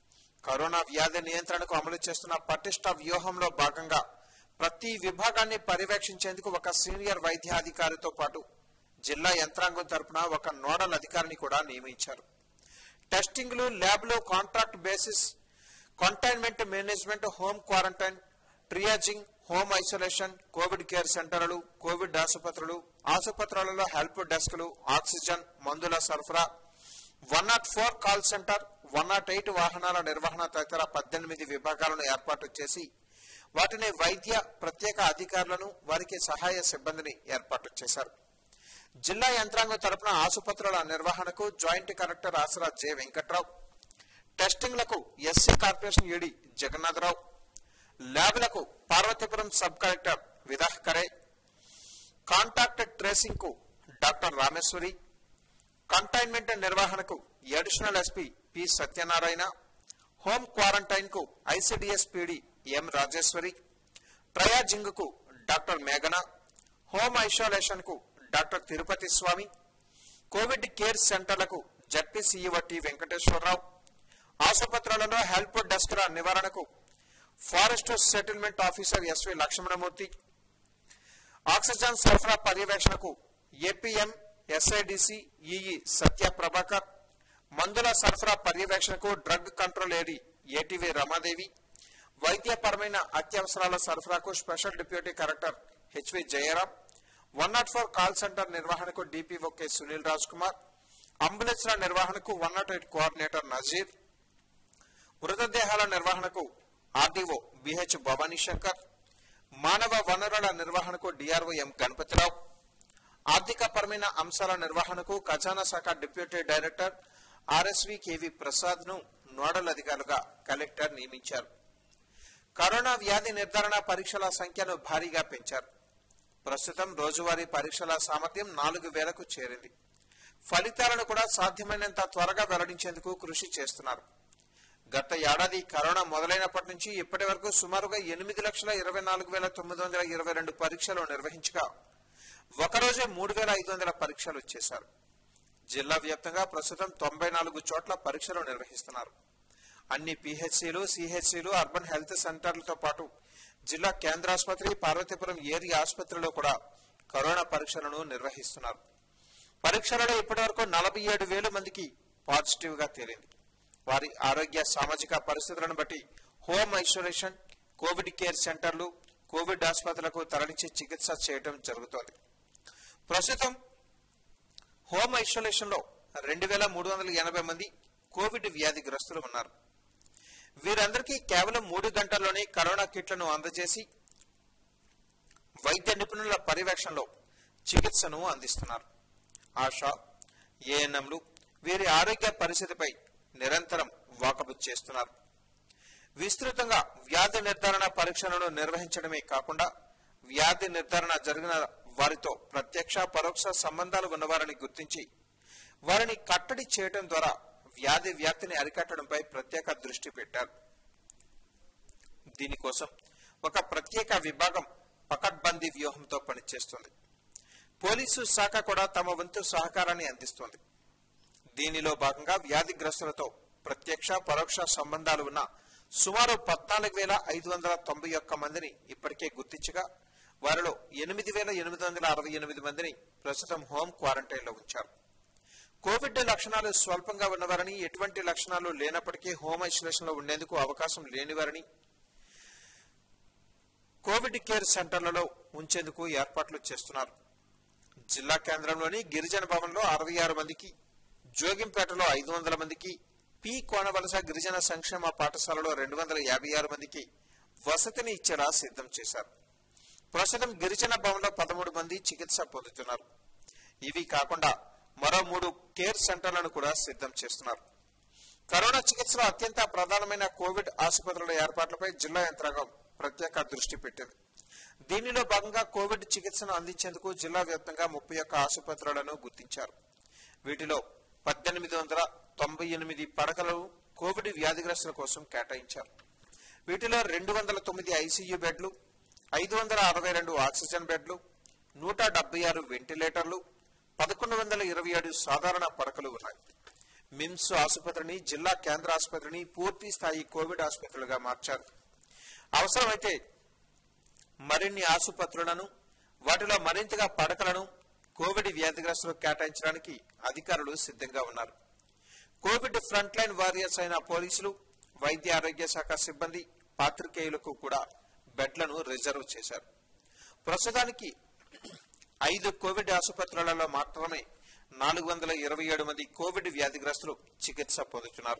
కరోనా వ్యాధి నియంత్రణకు అమలు చేస్తున్న పటిష్ట వ్యూహంలో భాగంగా ప్రతి విభాగాన్ని పర్యవేక్షించేందుకు ఒక సీనియర్ వైద్యాధికారితో పాటు జిల్లా యంత్రాంగం తరపున ఒక నోడల్ అధికారిని కూడా నియమించారు టెస్టింగ్లు ల్యాబ్లు contract basis containment management home quarantine triaging home isolation Covid care సెంటర్లు కోవిడ్ ఆసుపత్రులు ఆసుపత్రులలో హెల్ప్ డెస్క్లు ఆక్సిజన్ మందుల సరఫరా one nought four call centre one nought eight వాహనాల నిర్వహణ తదితర పద్దెనిమిది విభాగాలను ఏర్పాటు చేసి వాటిని వైద్య ప్రత్యేక అధికారులను వారికి సహాయ సిబ్బందిని ఏర్పాటు చేశారు జిల్లా యంత్రాంగం తరపున ఆసుపత్రుల నిర్వహణకు జాయింట్ కలెక్టర్ ఆసరా జె వెంకట్రావు టెస్టింగ్లకు ఎస్సీ కార్పొరేషన్ ఈడీ జగన్నాథరావు ల్యాబ్లకు Parvathipuram sub collector Vidhe Khare contact tracing కు డాక్టర్ రామేశ్వరి కంటైన్మెంట్ నిర్వహణకు additional SP P Satyanarayana home quarantine కు ICDS PD M Rajeshwari triaging కు డాక్టర్ మేఘన హోమ్ ఐసోలేషన్ కు doctor Tirupati Swamy Covid care సెంటర్లకు జడ్పీ సీఈఓ టి వెంకటేశ్వరరావు ఆసుపత్రులలో హెల్ప్ డెస్క్ల నివారణకు forest settlement officer SV Lakshmanamurthy oxygen సరఫరా పర్యవేక్షణకు ఏపీఎం ఎస్ఐడిసి ఈఈ సత్య ప్రభాకర్ మందుల సరఫరా పర్యవేక్షణకు drug control AD ATV Ramadevi వైద్యపరమైన అత్యవసరాల సరఫరాకు special deputy collector HV Jayaram one nought four call centre నిర్వహణకు డిపిఓ కె సునీల్ రాజ్ కుమార్ అంబులెన్స్ల నిర్వహణకు one nought eight coordinator Nazir మృతదేహాల నిర్వహణకు ఆర్డీఓ బిహెచ్ భవానీ శంకర్ మానవ వనరుల నిర్వహణకు డిఆర్ఓ ఎం గణపతిరావు ఆర్థిక పరమైన అంశాల నిర్వహణకు ఖజానా శాఖ deputy director RSV KV Prasad ను నోడల్ అధికారులుగా కలెక్టర్ నియమించారు కరోనా వ్యాధి నిర్ధారణ పరీక్షల సంఖ్యను భారీగా పెంచారు ప్రస్తుతం రోజువారీ పరీక్షల సామర్థ్యం నాలుగు వేలకు చేరింది ఫలితాలను కూడా సాధ్యమైనంత త్వరగా వెల్లడించేందుకు కృషి చేస్తున్నారు గత ఏడాది కరోనా మొదలైనప్పటి నుంచి ఇప్పటి వరకు సుమారుగా ఎనిమిది లక్షల ఇరవై నాలుగు వేల తొమ్మిది వందల ఇరవై రెండు పరీక్షలు నిర్వహించగా ఒకరోజే మూడు వేల ఐదు వందల పరీక్షలు చేశారు జిల్లా వ్యాప్తంగా ప్రస్తుతం తొంభై నాలుగు చోట్ల పరీక్షలు నిర్వహిస్తున్నారు అన్ని పిహెచ్సిలు సిహెచ్సిలు అర్బన్ హెల్త్ సెంటర్లతో పాటు జిల్లా కేంద్ర ఆసుపత్రి పార్వతీపురం ఏరియా ఆసుపత్రిలో కూడా కరోనా పరీక్షలను నిర్వహిస్తున్నారు పరీక్షలలో ఇప్పటివరకు నలభై ఏడు వేల మందికి పాజిటివ్ గా తేలింది వారి ఆరోగ్య సామాజిక పరిస్థితులను బట్టి హోమ్ ఐసోలేషన్ కోవిడ్ కేర్ సెంటర్లు కోవిడ్ ఆసుపత్రులకు తరలించి చికిత్స చేయడం జరుగుతోంది ప్రస్తుతం హోమ్ ఐసోలేషన్ లో రెండు వేల మూడు వందల ఎనభై మంది కోవిడ్ వ్యాధిగ్రస్తులు ఉన్నారు వీరందరికీ కేవలం మూడు గంటల్లోనే కరోనా కిట్లను అందజేసి వైద్య నిపుణుల పర్యవేక్షణలో చికిత్సను అందిస్తున్నారు ఆశా ఏఎన్ఎంలు వీరి ఆరోగ్య పరిస్థితిపై నిరంతరం వాకబు చేస్తున్నారు విస్తృతంగా వ్యాధి నిర్ధారణ పరీక్షలను నిర్వహించడమే కాకుండా వ్యాధి నిర్ధారణ జరిగిన వారితో ప్రత్యక్ష పరోక్ష సంబంధాలు ఉన్నవారిని గుర్తించి వారిని కట్టడి చేయడం ద్వారా వ్యాధి వ్యాప్తిని అరికట్టడంపై ప్రత్యేక దృష్టి పెట్టారు దీనికోసం ఒక ప్రత్యేక విభాగం పకడ్బందీ వ్యూహంతో పనిచేస్తుంది పోలీసు శాఖ కూడా తమ వంతు సహకారాన్ని అందిస్తోంది దీనిలో భాగంగా వ్యాధిగ్రస్తులతో ప్రత్యక్ష పరోక్ష సంబంధాలు ఉన్న సుమారు పద్నాలుగు వేల ఐదు వందల తొంభై ఒక్క మందిని ఇప్పటికే గుర్తించగా వారిలో ఎనిమిది వేల ఎనిమిది వందల అరవై ఎనిమిది మందిని ప్రస్తుతం హోం క్వారంటైన్ లో ఉంచారు కోవిడ్ లక్షణాలు స్వల్పంగా ఉన్నవారని ఎటువంటి లక్షణాలు లేనప్పటికీ హోమ్ ఐసోలేషన్ లో ఉండేందుకు అవకాశం లేనివారని కోవిడ్ కేర్ సెంటర్లలో ఉంచేందుకు ఏర్పాట్లు చేస్తున్నారు జిల్లా కేంద్రంలోని గిరిజన భవన్లో అరవై ఆరు మందికి జోగింపేటలో ఐదు వందల మందికి పి కోనవలస గిరిజన సంక్షేమ పాఠశాలలో రెండు వందల యాభై ఆరు మందికి వసతిని ఇచ్చేలా సిద్ధం చేశారు ప్రస్తుతం గిరిజన భవన్లో పదమూడు మంది చికిత్స పొందుతున్నారు ఇవి కాకుండా మరో మూడు కేర్ సెంటర్లను కూడా సిద్ధం చేస్తున్నారు కరోనా చికిత్సలో అత్యంత ప్రధానమైన కోవిడ్ ఆసుపత్రుల ఏర్పాట్లపై జిల్లా యంత్రాంగం ప్రత్యేక దృష్టి పెట్టింది దీనిలో భాగంగా కోవిడ్ చికిత్సను అందించేందుకు జిల్లా వ్యాప్తంగా ముప్పై ఒక్క ఆసుపత్రులను గుర్తించారు వీటిలో పద్దెనిమిది వందల తొంభై ఎనిమిది పడకలను కోవిడ్ వ్యాధిగ్రస్తుల కోసం కేటాయించారు వీటిలో రెండు వందల తొమ్మిది ఐసీయూ బెడ్లు ఐదు వందల అరవై రెండు ఆక్సిజన్ బెడ్లు నూట డెబ్బై ఆరు వెంటిలేటర్లు పదకొండు వందల ఇరవై ఏడు సాధారణ పడకలు ఉన్నాయి మిమ్స్ ఆసుపత్రిని జిల్లా కేంద్ర ఆసుపత్రిని పూర్తి స్థాయి కోవిడ్ ఆసుపత్రులుగా మార్చారు అవసరమైతే మరిన్ని ఆసుపత్రులను వాటిలో మరింతగా పడకలను కోవిడ్ వ్యాధిగ్రస్తులకు కేటాయించడానికి అధికారులు సిద్ధంగా ఉన్నారు కోవిడ్ ఫ్రంట్ లైన్ వారియర్స్ అయిన పోలీసులు వైద్య ఆరోగ్య శాఖ సిబ్బంది పాత్రికేయులకు కూడా బెడ్లను రిజర్వ్ చేశారు ప్రస్తుతానికి ఐదు కోవిడ్ ఆసుపత్రులలో మాత్రమే నాలుగు వందల ఇరవై ఏడు మంది కోవిడ్ వ్యాధిగ్రస్తులు చికిత్స పొందుతున్నారు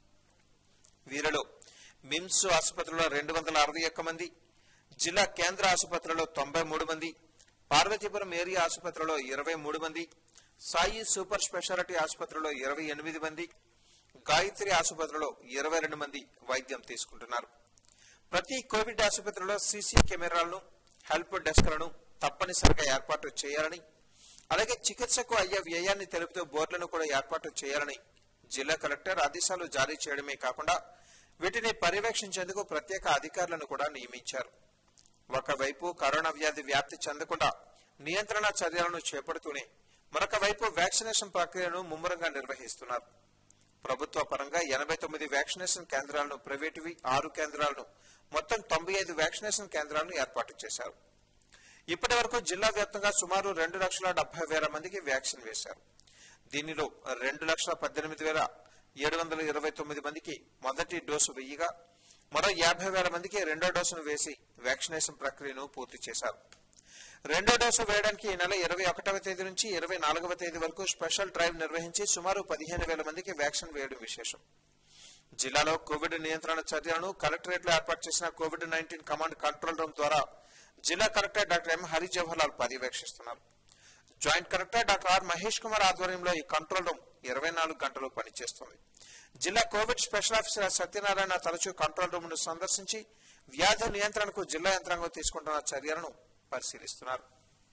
వీరిలో మిమ్స్ ఆసుపత్రిలో రెండు వందల అరవై ఒక్క మంది జిల్లా కేంద్ర ఆసుపత్రిలో తొంభై మూడు మంది పార్వతీపురం ఏరియా ఆసుపత్రిలో ఇరవై మూడు మంది సాయి సూపర్ స్పెషాలిటీ ఆసుపత్రిలో ఇరవై ఎనిమిది మంది గాయత్రి ఆసుపత్రిలో ఇరవై రెండు మంది వైద్యం తీసుకుంటున్నారు ప్రతి కోవిడ్ ఆసుపత్రిలో సీసీ కెమెరాలను హెల్ప్ డెస్క్లను తప్పనిసరిగా ఏర్పాటు చేయాలని అలాగే చికిత్సకు అయ్యే వ్యయాన్ని తెలుపుతూ బోర్డులను కూడా ఏర్పాటు చేయాలని జిల్లా కలెక్టర్ ఆదేశాలు జారీ చేయడమే కాకుండా వీటిని పర్యవేక్షించేందుకు ప్రత్యేక అధికారులను కూడా నియమించారు ఒకవైపు కరోనా వ్యాధి వ్యాప్తి చెందకుండా నియంత్రణ చర్యలను చేపడుతూనే మరొక వైపు వ్యాక్సినేషన్ ప్రక్రియను ముమ్మరంగా నిర్వహిస్తున్నారు ప్రభుత్వ పరంగా ఎనభై తొమ్మిది వ్యాక్సినేషన్ కేంద్రాలను ప్రైవేటువి ఆరు కేంద్రాలను మొత్తం తొంభై ఐదు వ్యాక్సినేషన్ కేంద్రాలను ఏర్పాటు చేశారు ఇప్పటి వరకు జిల్లా వ్యాప్తంగా సుమారు రెండు లక్షల డెబ్బై వేల మందికి వ్యాక్సిన్ వేశారు దీనిలో రెండు లక్షల పద్దెనిమిది వేల ఏడు వందల ఇరవై తొమ్మిది మందికి మొదటి డోసు వెయ్యిగా మరో యాభై వేల మందికి రెండో డోసును వేసి వ్యాక్సినేషన్ ప్రక్రియను పూర్తి చేశారు రెండో డోసు వేయడానికి ఈ నెల ఇరవై ఒకటవ తేదీ నుంచి ఇరవై నాలుగవ తేదీ వరకు స్పెషల్ డ్రైవ్ నిర్వహించి సుమారు పదిహేను వేల మందికి వ్యాక్సిన్ వేయడం విశేషం జిల్లాలో కోవిడ్ నియంత్రణ చర్యలను కలెక్టరేట్ లో ఏర్పాటు చేసిన Covid nineteen command control room ద్వారా జిల్లా collector doctor M Hari Jawahar Lal పర్యవేక్షిస్తున్నారు joint collector doctor R Mahesh Kumar ఆధ్వర్యంలో ఈ కంట్రోల్ రూమ్ ఇరవై నాలుగు గంటలు పనిచేస్తుంది జిల్లా కోవిడ్ స్పెషల్ ఆఫీసర్ సత్యనారాయణ తరచూ కంట్రోల్ రూమ్ ను సందర్శించి వ్యాధి నియంత్రణకు జిల్లా యంత్రాంగం తీసుకుంటున్న చర్యలను పరిశీలిస్తున్నారు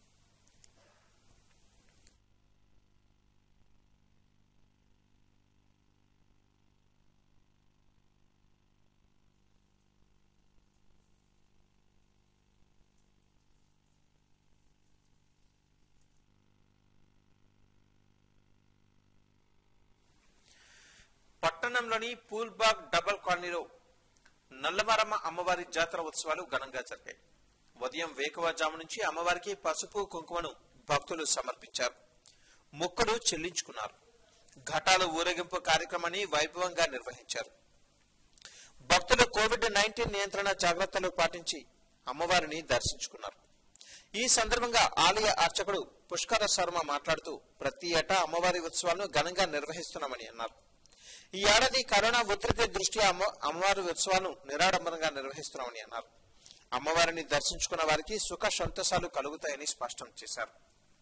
పట్టణంలోని పూల్బాగ్ డబల్ కాలనీలో నల్లమారమ్మ అమ్మవారి జాతర ఉత్సవాలు ఘనంగా జరిగాయి ఉదయం వేకువజాము నుంచి అమ్మవారికి పసుపు కుంకుమను భక్తులు సమర్పించారు మొక్కలు చెల్లించుకున్నారు ఘటాల ఊరేగింపు కార్యక్రమాన్ని వైభవంగా నిర్వహించారు భక్తులు కోవిడ్ నైన్టీన్ నియంత్రణ జాగ్రత్తలు పాటించి అమ్మవారిని దర్శించుకున్నారు ఈ సందర్భంగా ఆలయ అర్చకుడు పుష్కర శర్మ మాట్లాడుతూ ప్రతి ఏటా అమ్మవారి ఉత్సవాలను ఘనంగా నిర్వహిస్తున్నామని అన్నారు ఈ ఏడాది కరోనా ఉధృతి దృష్ట్యా అమ్మ అమ్మవారి ఉత్సవాలను నిరాడంబరంగా నిర్వహిస్తున్నామని అన్నారు అమ్మవారిని దర్శించుకున్న వారికి సుఖ సంతోషాలు కలుగుతాయని స్పష్టం చేశారు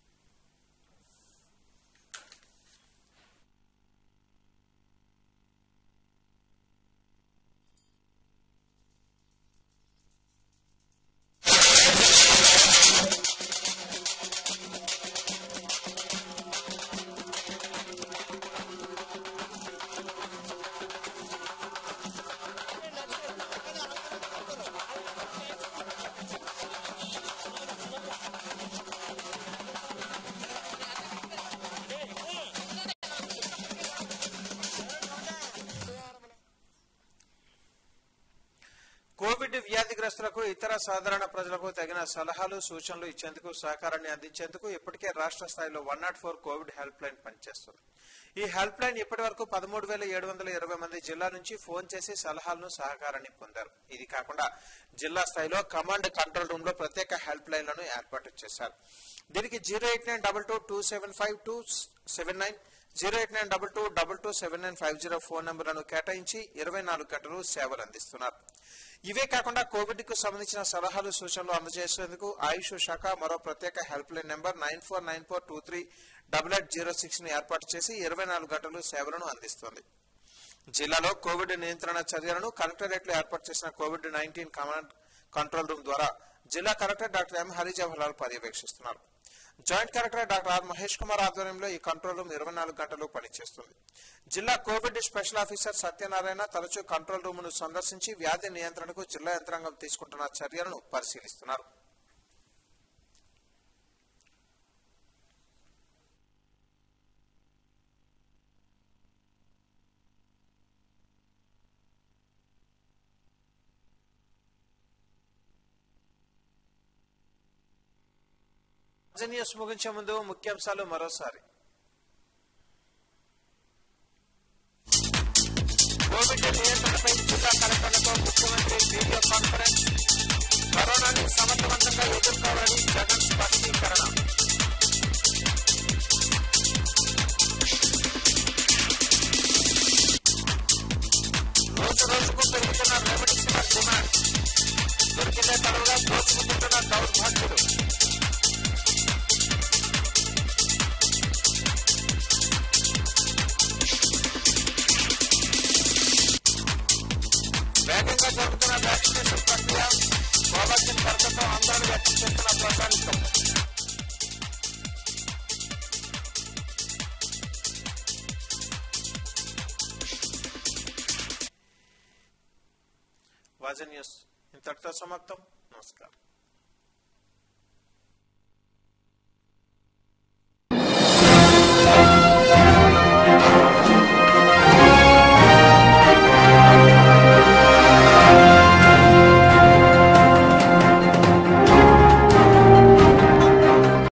కోవిడ్ వ్యాధిగ్రస్తులకు ఇతర సాధారణ ప్రజలకు తగిన సలహాలు సూచనలు ఇచ్చేందుకు సహకారాన్ని అందించేందుకు ఇప్పటికే రాష్ట్ర స్థాయిలో one nought four Covid help line పనిచేస్తుంది ఈ హెల్ప్ లైన్ ఇప్పటి వరకు పదమూడు వేల ఏడు వందల ఇరవై మంది జిల్లా నుంచి ఫోన్ చేసి సలహాలను సహకారాన్ని పొందారు ఇది కాకుండా జిల్లా స్థాయిలో కమాండ్ కంట్రోల్ రూమ్ లో ప్రత్యేక హెల్ప్ లైన్లను ఏర్పాటు చేశారు దీనికి zero eight nine double two two seven five two seven nine zero eight nine double two double two seven nine five zero phone నెంబర్లను కేటాయించి ఇరవై నాలుగు గంటలు సేవలు అందిస్తున్నారు ఇవే కాకుండా కోవిడ్ కు సంబంధించిన సలహాలు సూచనలు అందజేసేందుకు ఆయుష్ శాఖ మరో ప్రత్యేక help line number nine four nine four two three double eight zero six ని ఏర్పాటు చేసి ఇరవై నాలుగు గంటలు సేవలను అందిస్తోంది జిల్లాలో కోవిడ్ నియంత్రణ చర్యలను కలెక్టరేట్ లో ఏర్పాటు చేసిన Covid nineteen command control room ద్వారా జిల్లా కలెక్టర్ డాక్టర్ ఎం హరిజవహర్ లాల్ పర్యవేక్షిస్తున్నారు joint collector doctor R Mahesh Kumar ఆధ్వర్యంలో ఈ కంట్రోల్ రూమ్ ఇరవై నాలుగు గంటలు పనిచేస్తుంది జిల్లా కోవిడ్ స్పెషల్ ఆఫీసర్ సత్యనారాయణ తరచూ కంట్రోల్ రూమ్ ను సందర్శించి వ్యాధి నియంత్రణకు జిల్లా యంత్రాంగం తీసుకుంటున్న చర్యలను పరిశీలిస్తున్నారు న్యూస్ ముగించే ముందు ముఖ్యాంశాలు మరోసారి కోవిడ్ నియంత్రణపై జిల్లా కలెక్టర్లతో ముఖ్యమంత్రి వీడియో కాన్ఫరెన్స్ కరోనాని సమర్థవంతంగా ఎదుర్కోవాలని జగన్ స్పష్టీకరణ రోజు రోజుకు పెరుగుతున్న రెమెడిసివిర్ డిమాండ్ దొరికిన తరువుగా దోచుకుంటున్న దౌర్భాగ్యులు వేగంగా జరుగుతున్న వ్యాక్సినేషన్ ప్రక్రియ కోవాక్సిన్ కొరతతో ఆందోళన వ్యక్తం చేస్తున్న ప్రజానికం వాజన్ న్యూస్ ఇంతటితో సమాప్తం నమస్కారం